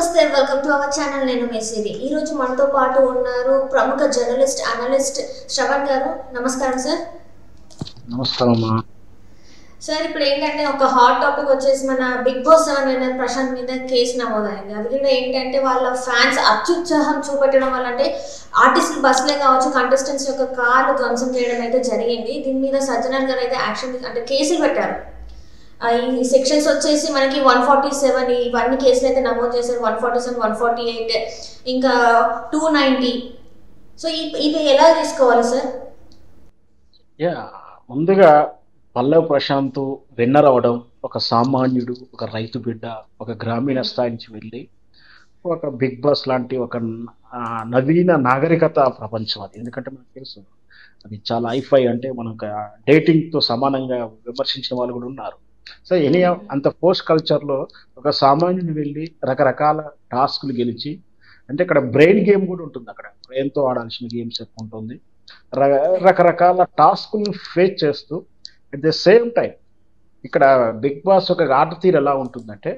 నమస్తే welcome to our channel నేను మెసేది ఈ రోజు మనతో పాటు ఉన్నారు ప్రముఖ జర్నలిస్ట్ అనలిస్ట్ శ్రవణ్ గారు నమస్కారం సార్ నమస్కారం అమ్మా సార్ ఇప్పుడు ఏంటంటే ఒక హాట్ టాపిక్ వచ్చేసి మన Bigg Boss seven winner Prashanth మీద కేసు నమోదైంది అది కూడా ఏంటంటే వాళ్ళ ఫ్యాన్స్ అత్యుత్సాహం చూపెట్టడం వల్ల అంటే ఆర్టిస్టులు బస్సులే కావచ్చు కంటెస్టెంట్స్ యొక్క కార్లు ధ్వంసం చేయడం అయితే జరిగింది దీని మీద సజ్జనర్ గారు అయితే యాక్షన్ అంటే కేసులు పెట్టారు ఆ, ఈ సెక్షన్స్ వచ్చేసి మనకి వన్ ఫార్టీ సెవెన్ ఇవన్నీ కేసులు అయితే నమోదు చేశారు one forty seven one forty eight ఇంకా టూ నైంటీ సో ఇవి ఇవి ఎలా తీసుకోవాలి సార్ యా ముందుగా పల్లె ప్రశాంత్ విన్నర్ అవడం ఒక సామాన్యుడు ఒక రైతు బిడ్డ ఒక గ్రామీణ స్థాయి నుంచి వెళ్ళి ఒక బిగ్ బాస్ లాంటి ఒక ఆ, నవీన నాగరికత ప్రపంచం అది ఎందుకంటే మనకు తెలుసు అది చాలా హైఫై అంటే మనం డేటింగ్ తో సమానంగా విమర్శించిన వాళ్ళు కూడా ఉన్నారు సో ఎనీ అంత పోస్ట్ కల్చర్ లో ఒక సామాన్యుని వెళ్ళి రకరకాల టాస్క్లు గెలిచి అంటే ఇక్కడ బ్రెయిన్ గేమ్ కూడా ఉంటుంది అక్కడ బ్రెయిన్ తో ఆడాల్సిన గేమ్స్ ఎక్కువ ఉంటుంది ర- రకరకాల టాస్క్లను ఫేస్ చేస్తూ అట్ ద సేమ్ టైం ఇక్కడ బిగ్ బాస్ ఒక ఆట తీరు ఎలా ఉంటుందంటే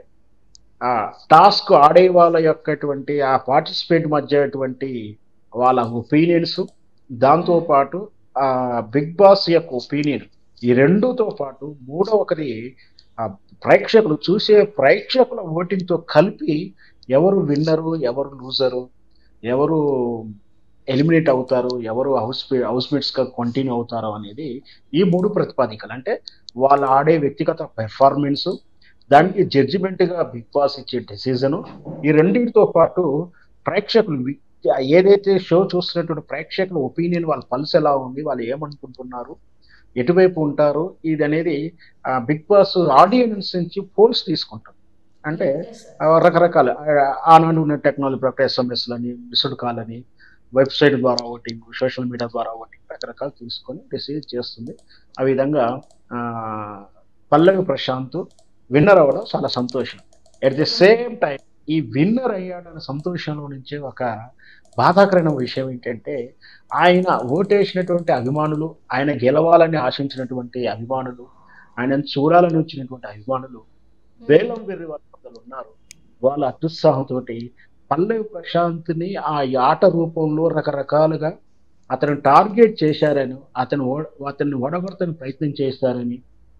ఆ టాస్క్ ఆడే వాళ్ళ యొక్కటువంటి ఆ పార్టిసిపేట్ మధ్యటువంటి వాళ్ళ ఒపీనియన్స్ దాంతో పాటు ఆ బిగ్ బాస్ యొక్క ఒపీనియన్ ఈ రెండుతో పాటు మూడో ఒకటి ఆ ప్రేక్షకులు చూసే ప్రేక్షకుల ఓటింగ్తో కలిపి ఎవరు విన్నరు ఎవరు లూజరు ఎవరు ఎలిమినేట్ అవుతారు ఎవరు హౌస్ హౌస్ మేట్స్ గా కంటిన్యూ అవుతారు అనేది ఈ మూడు ప్రతిపాదికలు అంటే వాళ్ళు ఆడే వ్యక్తిగత పెర్ఫార్మెన్స్ దానికి జడ్జిమెంట్ గా బిగ్ బాస్ ఇచ్చే డెసిజన్ ఈ రెండింటితో పాటు ప్రేక్షకులు వి- ఏదైతే షో చూస్తున్నటువంటి ప్రేక్షకుల ఒపీనియన్ వాళ్ళ పల్స్ ఎలా ఉంది వాళ్ళు ఏమనుకుంటున్నారు ఎటువైపు ఉంటారు ఇది అనేది బిగ్ బాస్ ఆడియన్స్ నుంచి పోల్స్ తీసుకుంటారు అంటే ఆ, రకరకాల ఆ, ఆనాడు ఉన్న టెక్నాలజీ ప్రకారం ఎస్ఎంఎస్ లని మిస్డ్ కాల్ అని వెబ్సైట్ ద్వారా ఓటింగ్ సోషల్ మీడియా ద్వారా ఓటింగ్ రకరకాలు తీసుకొని రిసీవ్ చేస్తుంది ఆ విధంగా ఆ, పల్లవి ప్రశాంత్ విన్నర్ అవ్వడం చాలా సంతోషం ఎట్ ది సేమ్ టైం ఈ విన్నర్ అయ్యాడన్న సంతోషంలో నుంచే ఒక బాధాకరమైన విషయం ఏంటంటే ఆయన ఓటేసినటువంటి అభిమానులు ఆయన గెలవాలని ఆశించినటువంటి అభిమానులు ఆయనను చూడాలని వచ్చినటువంటి అభిమానులు వేలం వెర్రి వాళ్ళు కొందరు ఉన్నారు వాళ్ళ అత్యుత్సాహంతో పల్లవి ప్రశాంత్ని ఆ ఆట రూపంలో రకరకాలుగా అతను టార్గెట్ చేశారని అతను ఓ- అతన్ని ఓడగొడతని ప్రయత్నం చేశారని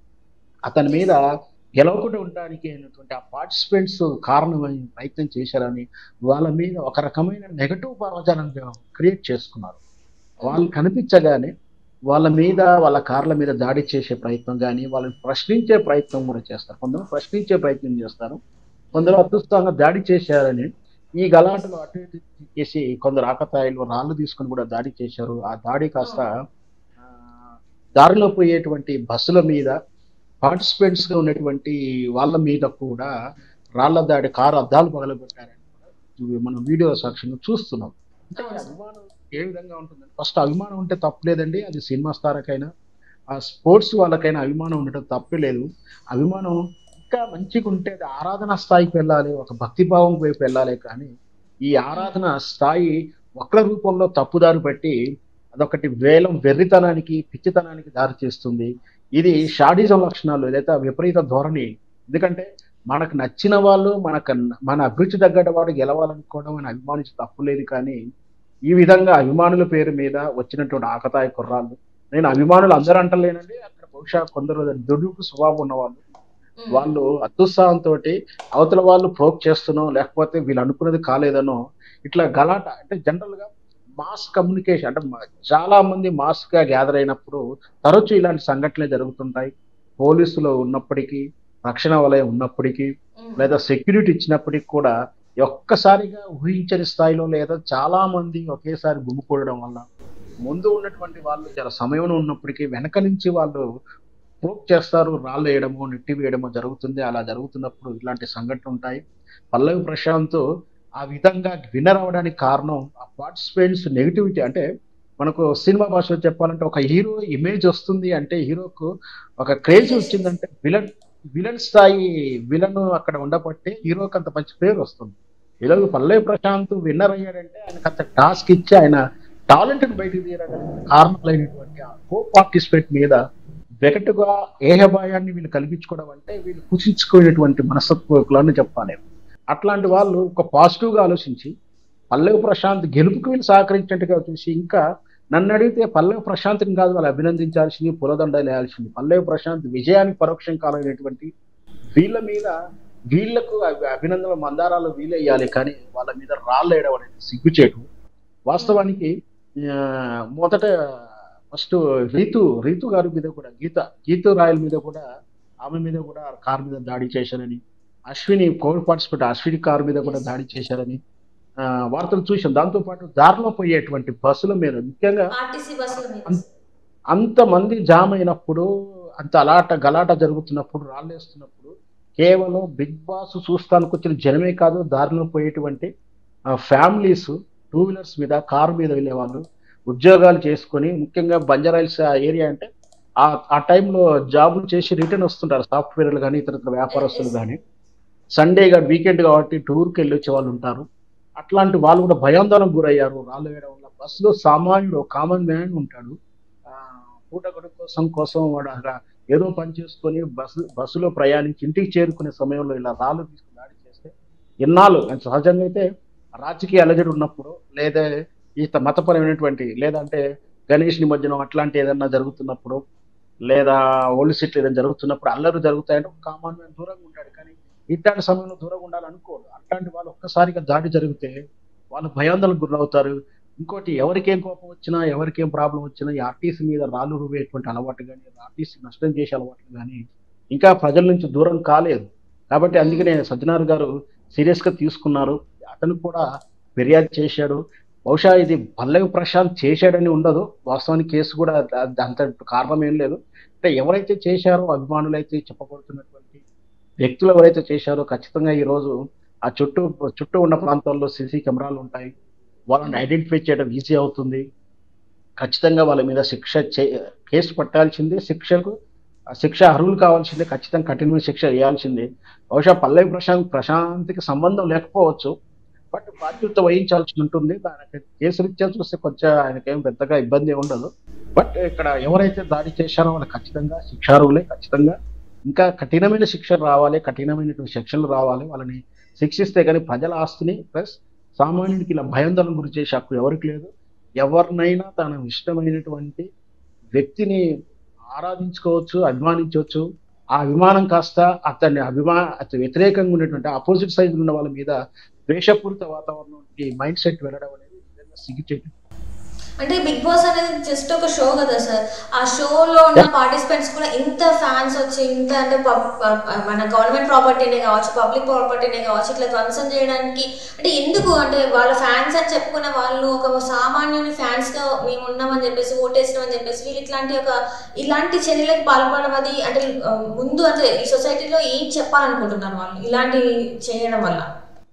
అతని మీద గెలవకుండా ఉండడానికి అయినటువంటి ఆ పార్టిసిపెంట్స్ కారణమని ప్రయత్నం చేశారని వాళ్ళ మీద ఒక రకమైన నెగటివ్ పరవచనం క్రియేట్ చేసుకున్నారు వాళ్ళు కనిపించగానే వాళ్ళ మీద వాళ్ళ కార్ల మీద దాడి చేసే ప్రయత్నం కానీ వాళ్ళని ప్రశ్నించే ప్రయత్నం కూడా చేస్తారు కొందరు ప్రశ్నించే ప్రయత్నం చేస్తారు కొందరు అదృష్టంగా దాడి చేశారని ఈ గలాటలో అటు ఇటు చేసి కొందరు ఆకతాయిలు రాళ్ళు తీసుకొని కూడా దాడి చేశారు ఆ దాడి కాస్త ఆ, దారిలో పోయేటువంటి బస్సుల మీద పార్టిసిపెంట్స్ గా ఉన్నటువంటి వాళ్ళ మీద కూడా రాళ్ల దాడి కారు అద్దాలు పగలగొట్టారని కూడా ఇవి మనం వీడియో సాక్ష్యంగా చూస్తున్నాం అంటే ఈ అభిమానం ఏ విధంగా ఉంటుందండి ఫస్ట్ అభిమానం ఉంటే తప్పులేదండి అది సినిమా స్థారకైనా ఆ స్పోర్ట్స్ వాళ్ళకైనా అభిమానం ఉండటం తప్పే లేదు అభిమానం ఇంకా మంచిగా ఉంటే అది ఆరాధన స్థాయికి వెళ్ళాలి ఒక భక్తిభావం వైపు వెళ్ళాలి కానీ ఈ ఆరాధన స్థాయి వక్ర రూపంలో తప్పుదారి పెట్టి అదొకటి వేలం వెర్రితనానికి పిచ్చితనానికి దారి చేస్తుంది ఇది షాడిజం లక్షణాలు లేదా విపరీత ధోరణి ఎందుకంటే మనకు నచ్చిన వాళ్ళు మనకు మన అభిరుచి తగ్గట్టు వాడు గెలవాలనుకోవడం అని అభిమానించి తప్పు లేదు కానీ ఈ విధంగా అభిమానుల పేరు మీద వచ్చినటువంటి ఆకతాయి కుర్రాళ్ళు నేను అభిమానులు అందరూ అంటలేనండి అక్కడ బహుశా కొందరు దుడుకు స్వభావం ఉన్నవాళ్ళు వాళ్ళు అత్యుత్సాహంతో అవతల వాళ్ళు ప్రోక్ చేస్తునో లేకపోతే వీళ్ళు అనుకున్నది కాలేదనో ఇట్లా గలాట అంటే జనరల్ గా మాస్ కమ్యూనికేషన్ అంటే మ- చాలా మంది మాస్ గా గ్యాదర్ అయినప్పుడు తరచూ ఇలాంటి సంఘటనలు జరుగుతుంటాయి పోలీసులు ఉన్నప్పటికీ రక్షణ వలయం ఉన్నప్పటికీ లేదా సెక్యూరిటీ ఇచ్చినప్పటికీ కూడా ఒక్కసారిగా ఊహించని స్థాయిలో లేదా చాలా మంది ఒకేసారి గుమికూడడం వల్ల ముందు ఉన్నటువంటి వాళ్ళు చాలా సమయం ఉన్నప్పటికీ వెనక నుంచి వాళ్ళు ప్రూవ్ చేస్తారు రాళ్ళు వేయడము నెట్టి వేయడము జరుగుతుంది అలా జరుగుతున్నప్పుడు ఇలాంటి సంఘటనలు ఉంటాయి పల్లవి ప్రశాంత్ ఆ విధంగా విన్నర్ అవ్వడానికి కారణం ఆ పార్టిసిపెంట్స్ నెగిటివిటీ అంటే మనకు సినిమా భాషలో చెప్పాలంటే ఒక హీరో ఇమేజ్ వస్తుంది అంటే హీరోకు ఒక క్రేజ్ వచ్చిందంటే విలన్ విలన్ స్థాయి విలన్ అక్కడ ఉండబట్టే హీరోకి అంత మంచి పేరు వస్తుంది ఈరోజు పల్లవి ప్రశాంత్ విన్నర్ అయ్యాడంటే ఆయనకు అంత టాస్క్ ఇచ్చి ఆయన టాలెంట్ బయటకు తీయడానికి కారణాలైనటువంటి ఆ కో పార్టిసిపేట్ మీద వెగటుగా ఏహభాయాన్ని వీళ్ళు కల్పించుకోవడం అంటే వీళ్ళు కుచించుకునేటువంటి మనస్తత్వకులని చెప్పాలి అట్లాంటి వాళ్ళు ఒక పాజిటివ్గా ఆలోచించి పల్లవి ప్రశాంత్ గెలుపుకి వీళ్ళు సహకరించినట్టుగా చూసి ఇంకా నన్ను అడిగితే పల్లవి ప్రశాంత్ని కాదు వాళ్ళు అభినందించాల్సింది పులదండలు వేయాల్సింది పల్లవి ప్రశాంత్ విజయానికి పరోక్షం కాలమైనటువంటి వీళ్ళ మీద వీళ్లకు అభి- అభినందనలు మందారాలు వీలయ్యాలి కానీ వాళ్ళ మీద రాళ్ళు వేయడం అనేది సిగ్గుచేటు వాస్తవానికి ఆ, మొదట ఫస్ట్ రీతు రీతు గారి మీద కూడా గీత గీత రాయల మీద కూడా ఆమె మీద కూడా కారు మీద దాడి చేశారని Ashwini Covid participate Ashwini car మీద కూడా దాడి చేశారని ఆ, వార్తలు చూసాం దాంతో పాటు దారిలో పోయేటువంటి బస్సుల మీద ముఖ్యంగా ఆర్టీసీ బస్సుల మీద అం- అంతమంది జామ్ అయినప్పుడు అంత అలాట గలాట జరుగుతున్నప్పుడు రాళ్ళేస్తున్నప్పుడు కేవలం బిగ్ బాస్ చూస్తానికి వచ్చిన జనమే కాదు దారిలో పోయేటువంటి ఫ్యామిలీస్ టూ వీలర్స్ మీద కారు మీద వెళ్ళేవాళ్ళు ఉద్యోగాలు చేసుకొని ముఖ్యంగా బంజారాయిల్స్ ఆ ఏరియా అంటే ఆ ఆ టైంలో జాబులు చేసి రిటర్న్ వస్తుంటారు సాఫ్ట్వేర్లు కానీ ఇతర ఇతర వ్యాపారస్తులు కానీ సండే గా వీకెండ్ కాబట్టి టూర్కి వెళ్ళి వచ్చే వాళ్ళు ఉంటారు అట్లాంటి వాళ్ళు కూడా భయాందోళనకు గురయ్యారు రాళ్ళు వేయడం వల్ల బస్సులో సామాన్యుడు కామన్ మ్యాన్ ఉంటాడు ఆ, పూట గడుపు కోసం కోసం వాడు అలా ఏదో పని చేసుకొని బస్సు బస్సులో ప్రయాణించి ఇంటికి చేరుకునే సమయంలో ఇలా రాళ్ళు తీసుకుని దాడి చేస్తే ఇన్నాళ్ళు అంటే సహజంగా అయితే రాజకీయ అలజడి ఉన్నప్పుడు లేదా ఈత మతపరమైనటువంటి లేదంటే గణేష్ నిమజ్జనం అట్లాంటి ఏదన్నా జరుగుతున్నప్పుడు లేదా ఓల్డ్ సిట్లు ఏదైనా జరుగుతున్నప్పుడు అల్లరి జరుగుతాయంటే ఒక కామన్ మ్యాన్ దూరంగా ఉంటాడు కానీ ఇట్లాంటి సమయంలో దూరంగా ఉండాలనుకోడు అట్లాంటి వాళ్ళు ఒక్కసారిగా దాడి జరిగితే వాళ్ళు భయాందోళనకు గురవుతారు ఇంకోటి ఎవరికేం కోపం వచ్చినా ఎవరికేం ప్రాబ్లం వచ్చినా ఈ ఆర్టీసీ మీద రాళ్ళు రువేటువంటి అలవాటు కానీ ఆర్టీసీ నష్టం చేసే అలవాట్లు కానీ ఇంకా ప్రజల నుంచి దూరం కాలేదు కాబట్టి అందుకనే సజ్జనార్ గారు సీరియస్ గా తీసుకున్నారు అతను కూడా ఫిర్యాదు చేశాడు బహుశా ఇది పల్లవి ప్రశాంత్ చేశాడని ఉండదు వాస్తవానికి కేసు కూడా ద- ద- అంత కారణం ఏం లేదు అంటే ఎవరైతే చేశారో అభిమానులైతే చెప్పబడుతున్నటువంటి వ్యక్తులు ఎవరైతే చేశారో ఖచ్చితంగా ఈ రోజు ఆ చుట్టూ చుట్టూ ఉన్న ప్రాంతాల్లో సీసీ కెమెరాలు ఉంటాయి వాళ్ళని ఐడెంటిఫై చేయడం ఈజీ అవుతుంది ఖచ్చితంగా వాళ్ళ మీద శిక్ష చే కేసు పట్టాల్సిందే శిక్షకు ఆ శిక్ష అర్హులు కావాల్సిందే ఖచ్చితంగా కఠినమైన శిక్ష వేయాల్సిందే బహుశా పల్లవి ప్రశాంత్ ప్రశాంత్కి సంబంధం లేకపోవచ్చు బట్ బాధ్యత వహించాల్సి ఉంటుంది దానికి కేసు రీత్యా చూస్తే కొంచెం ఆయనకేం పెద్దగా ఇబ్బంది ఉండదు బట్ ఇక్కడ ఎవరైతే దాడి చేశారో వాళ్ళు ఖచ్చితంగా శిక్షార్హులే ఖచ్చితంగా ఇంకా కఠినమైన శిక్ష రావాలి కఠినమైనటువంటి శిక్షలు రావాలి వాళ్ళని శిక్షిస్తే కానీ ప్రజల ఆస్తిని ప్లస్ సామాన్యుడికి ఇలా భయాందోళన గురి చేసే హక్కు ఎవరికి లేదు ఎవరినైనా తన ఇష్టమైనటువంటి వ్యక్తిని ఆరాధించుకోవచ్చు అభిమానించవచ్చు ఆ అభిమానం కాస్త అతన్ని అభిమా అతని వ్యతిరేకంగా ఉన్నటువంటి ఆపోజిట్ సైడ్ ఉన్న వాళ్ళ మీద ద్వేషపూరిత వాతావరణం మైండ్ సెట్ వెళ్ళడం అనేది నిజంగా సిగ్గుచేటు అంటే బిగ్ బాస్ అనేది జస్ట్ ఒక షో కదా సార్ ఆ షోలో ఉన్న పార్టిసిపెంట్స్ కూడా ఇంత ఫ్యాన్స్ వచ్చి ఇంత అంటే పబ్- పబ్- మన గవర్నమెంట్ ప్రాపర్టీనే కావచ్చు పబ్లిక్ ప్రాపర్టీనే కావచ్చు ఇట్లా ధ్వంసం చేయడానికి అంటే ఎందుకు అంటే వాళ్ళ ఫ్యాన్స్ అని చెప్పుకున్న వాళ్ళు ఒక సామాన్యుని ఫ్యాన్స్ గా మేము ఉన్నామని చెప్పేసి ఓటేసినామని చెప్పేసి వీళ్ళు ఇట్లాంటి ఒక ఇలాంటి చర్యలకు పాల్పడడం అది అంటే ఆ, ముందు అంటే ఈ సొసైటీలో ఏం చెప్పాలనుకుంటున్నారు వాళ్ళు ఇలాంటి చేయడం వల్ల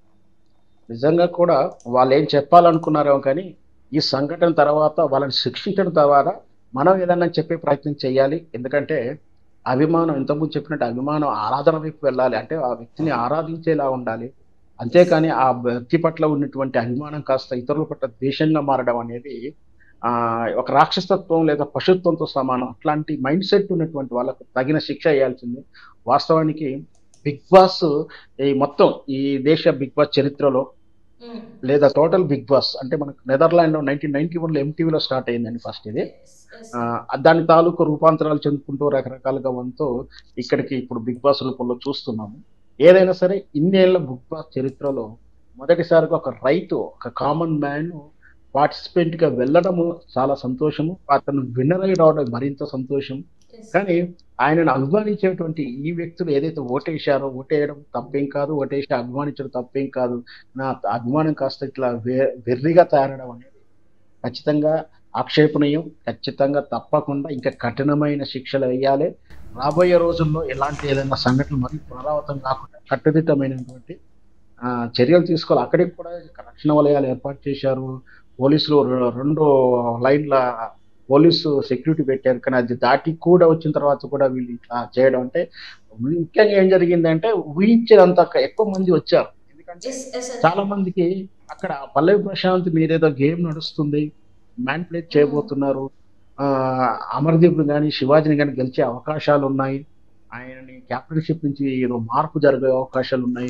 నిజంగా కూడా వాళ్ళు ఏం చెప్పాలనుకున్నారేమో కానీ ఈ సంఘటన తర్వాత వాళ్ళని శిక్షించడం ద్వారా మనం ఏదన్నా చెప్పే ప్రయత్నం చేయాలి ఎందుకంటే అభిమానం ఇంతకుముందు చెప్పినట్టు అభిమానం ఆరాధన వైపు వెళ్ళాలి అంటే ఆ వ్యక్తిని ఆరాధించేలా ఉండాలి అంతేకాని ఆ వ్యక్తి పట్ల ఉన్నటువంటి అభిమానం కాస్త ఇతరుల పట్ల ద్వేషంగా మారడం అనేది ఆ ఒక రాక్షసత్వం లేదా పశుత్వంతో సమానం అట్లాంటి మైండ్ సెట్ ఉన్నటువంటి వాళ్ళకు తగిన శిక్ష వేయాల్సింది వాస్తవానికి బిగ్ బాస్ ఈ మొత్తం ఈ దేశ బిగ్ బాస్ చరిత్రలో ఉమ్. లేదా టోటల్ బిగ్ బాస్ అంటే మనకు నెదర్లాండ్ లో నైన్టీన్ నైన్టీ వన్ లో ఎంటీవీలో స్టార్ట్ అయిందండి ఫస్ట్ ఇది Yes, yes. ఆ, దాని తాలూకు రూపాంతరాలు చెందుకుంటూ రకరకాలుగా వంతో ఇక్కడికి ఇప్పుడు బిగ్ బాస్ రూపంలో చూస్తున్నాము ఏదైనా సరే ఇన్నేళ్ల బిగ్ బాస్ చరిత్రలో మొదటిసారిగా ఒక రైతు ఒక కామన్ మ్యాన్ పార్టిసిపెంట్ గా వెళ్ళడము చాలా సంతోషము అతను విన్నర్ అయి రావడం మరింత సంతోషం Yes. కానీ ఆయనను అభిమానించేటువంటి ఈ వ్యక్తులు ఏదైతే ఓటేశారో ఓటేయడం తప్పేం కాదు ఓటేసి అభిమానించడం తప్పేం కాదు నా అభిమానం కాస్త ఇట్లా వె- వెర్రిగా తయారడం అనేది ఖచ్చితంగా ఆక్షేపణీయం ఖచ్చితంగా తప్పకుండా ఇంకా కఠినమైన శిక్షలు వేయాలి రాబోయే రోజుల్లో ఎలాంటి ఏదైనా సంఘటనలు మరీ పునరావృతం కాకుండా కట్టుదిట్టమైనటువంటి ఆ, చర్యలు తీసుకోవాలి అక్కడికి కూడా రక్షణ వలయాలు ఏర్పాటు చేశారు పోలీసులు రె- రెండు లైన్ల పోలీసు సెక్యూరిటీ పెట్టారు కానీ అది దాటి కూడా వచ్చిన తర్వాత కూడా వీళ్ళు ఇట్లా చేయడం అంటే ముఖ్యంగా ఏం జరిగిందంటే ఊహించినంత ఎక్కువ మంది వచ్చారు ఎందుకంటే Yes, yes, sir. చాలా మందికి అక్కడ పల్లవి ప్రశాంత్ మీదేదో గేమ్ నడుస్తుంది మ్యాన్పులేట్ చేయబోతున్నారు ఆ అమర్దీప్ కానీ శివాజీని కానీ గెలిచే అవకాశాలు ఉన్నాయి ఆయనని క్యాప్టెన్షిప్ నుంచి ఏదో మార్పు జరిగే అవకాశాలు ఉన్నాయి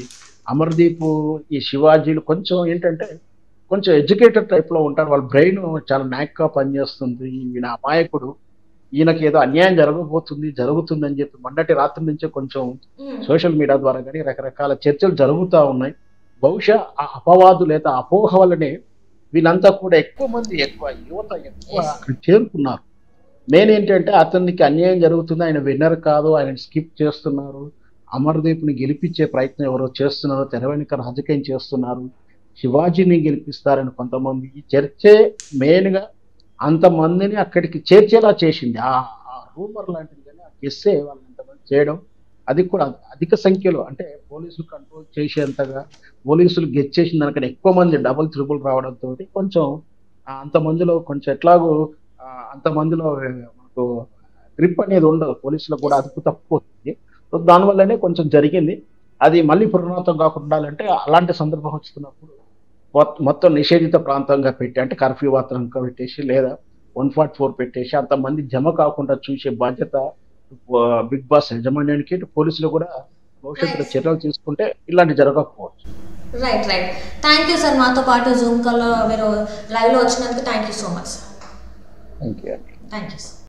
అమర్దీప్ ఈ శివాజీలు కొంచెం ఏంటంటే కొంచెం ఎడ్యుకేటెడ్ టైప్లో ఉంటారు వాళ్ళ బ్రెయిన్ చాలా నాక్గా పనిచేస్తుంది ఈయన అమాయకుడు ఈయనకి ఏదో అన్యాయం జరగబోతుంది జరుగుతుంది అని చెప్పి మొన్నటి రాత్రి నుంచే కొంచెం ఉమ్, సోషల్ మీడియా ద్వారా కానీ రకరకాల చర్చలు జరుగుతూ ఉన్నాయి బహుశా ఆ అపవాదు లేదా అపోహ వల్లనే వీళ్ళంతా కూడా ఎక్కువ మంది ఎక్కువ యువత ఎక్కువ Yes. అక్కడ చేరుకున్నారు మెయిన్ ఏంటంటే అతనికి అన్యాయం జరుగుతుంది ఆయన విన్నర్ కాదు ఆయన స్కిప్ చేస్తున్నారు అమర్దీప్ని గెలిపించే ప్రయత్నం ఎవరో చేస్తున్నారు తెర వెనుక రాజకీయం చేస్తున్నారు శివాజీని గెలిపిస్తారని కొంతమంది ఈ చర్చే మెయిన్గా అంతమందిని అక్కడికి చేర్చేలా చేసింది ఆ రూమర్ లాంటిది కానీ ఆ కెస్సే వాళ్ళు అంతమంది చేయడం అది కూడా అధిక సంఖ్యలో అంటే పోలీసులు కంట్రోల్ చేసేంతగా పోలీసులు గెచ్చేసిన దానికంటే ఎక్కువ మంది డబుల్ త్రిబుల్ రావడంతో కొంచెం ఆ అంతమందిలో కొంచెం ఎట్లాగో ఆ అంతమందిలో మనకు గ్రిప్ అనేది ఉండదు పోలీసులకు కూడా అదుపు తక్కువ వస్తుంది సో దానివల్లనే కొంచెం జరిగింది అది మళ్ళీ పునరావృతం కాకుండా ఉండాలంటే అలాంటి సందర్భం వస్తున్నప్పుడు మొత్తం- మొత్తం నిషేధిత ప్రాంతంగా పెట్టి అంటే కర్ఫ్యూ వాతావరణంగా పెట్టేసి లేదా వన్ ఫార్టీ ఫోర్ పెట్టేసి అంతమంది జమ కాకుండా చూసే బాధ్యత ఆ, బిగ్ బాస్ యజమాన్యానికి ఇటు పోలీసులు కూడా భవిష్యత్తులో Nice. చర్యలు తీసుకుంటే ఇలాంటి జరగకపోవచ్చు right right thank you sir మాతో పాటు జూమ్ కాల్లో మీరు లైవ్లో వచ్చినందుకు thank you so much sir thank you thank you sir